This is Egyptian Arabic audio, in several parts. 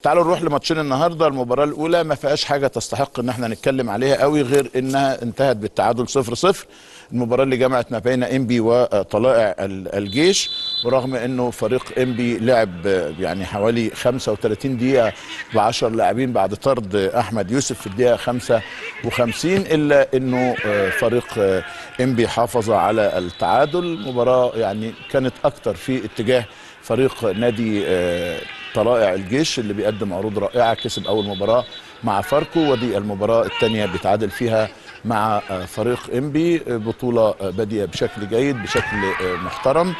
تعالوا نروح لماتشين النهارده المباراه الاولى ما فيهاش حاجه تستحق ان احنا نتكلم عليها قوي غير انها انتهت بالتعادل 0 0 المباراه اللي جمعت ما بين انبي وطلائع ال- الجيش ورغم انه فريق انبي لعب يعني حوالي 35 دقيقه ب 10 لاعبين بعد طرد احمد يوسف في الدقيقه 55 الا انه فريق انبي حافظ على التعادل مباراه يعني كانت اكتر في اتجاه فريق نادي آه، طلائع الجيش اللي بيقدم عروض رائعه كسب اول مباراه مع فاركو ودي المباراه الثانيه بيتعادل فيها مع آه، فريق انبي آه، بطوله آه، بادئه بشكل جيد بشكل آه، محترم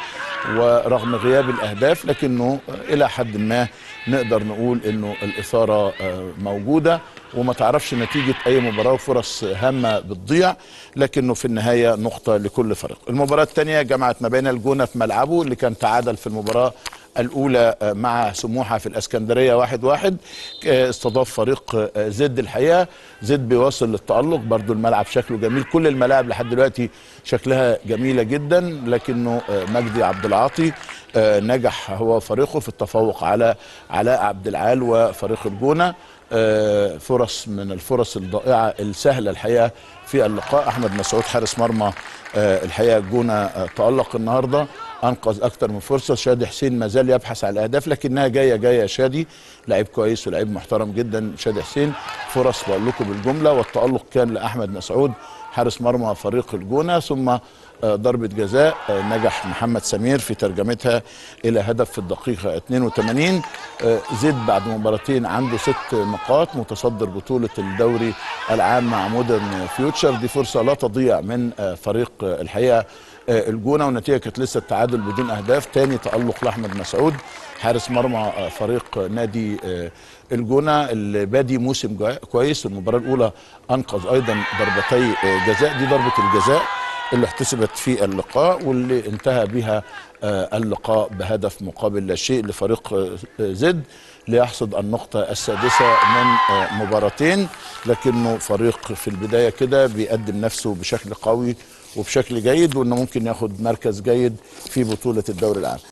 ورغم غياب الاهداف لكنه آه، الى حد ما نقدر نقول انه الاثاره آه، موجوده وما تعرفش نتيجه اي مباراه وفرص هامه بتضيع لكنه في النهايه نقطه لكل فريق. المباراه الثانيه جمعت ما بين الجونه في ملعبه اللي كان تعادل في المباراه الاولى آه، مع سموحه في الاسكندريه واحد واحد آه، استضاف فريق آه، زد الحقيقه زد بيواصل للتالق برضو الملعب شكله جميل كل الملاعب لحد دلوقتي شكلها جميله جدا لكنه آه، مجدي عبد العاطي آه، نجح هو فريقه في التفوق على علاء عبد العال وفريق الجونه آه، فرص من الفرص الضائعه السهله الحقيقه في اللقاء احمد مسعود حارس مرمى آه، الحقيقه الجونه آه، تالق النهارده انقذ اكتر من فرصه شادي حسين ما زال يبحث عن الاهداف لكنها جايه جايه شادي لعيب كويس ولعيب محترم جدا شادي حسين فرص بقول لكم بالجمله والتالق كان لاحمد مسعود حارس مرمى فريق الجونه ثم آه، ضربه جزاء آه، نجح محمد سمير في ترجمتها الى هدف في الدقيقه 82 آه، زيد بعد مباراتين عنده ست نقاط متصدر بطوله الدوري العام مع مودرن فيوتشر دي فرصه لا تضيع من آه، فريق آه، الحقيقه آه، الجونه والنتيجه كانت لسه التعادل بدون اهداف تاني تالق لاحمد مسعود حارس مرمى آه، فريق نادي آه، الجونه اللي بادي موسم جا- كويس المباراه الاولى انقذ ايضا ضربتي آه، جزاء دي ضربه الجزاء اللي احتسبت في اللقاء واللي انتهى بها آه، اللقاء بهدف مقابل لا شيء لفريق آه، زد ليحصد النقطة السادسة من آه، مباراتين لكنه فريق في البداية كده بيقدم نفسه بشكل قوي وبشكل جيد وانه ممكن ياخد مركز جيد في بطولة الدوري العام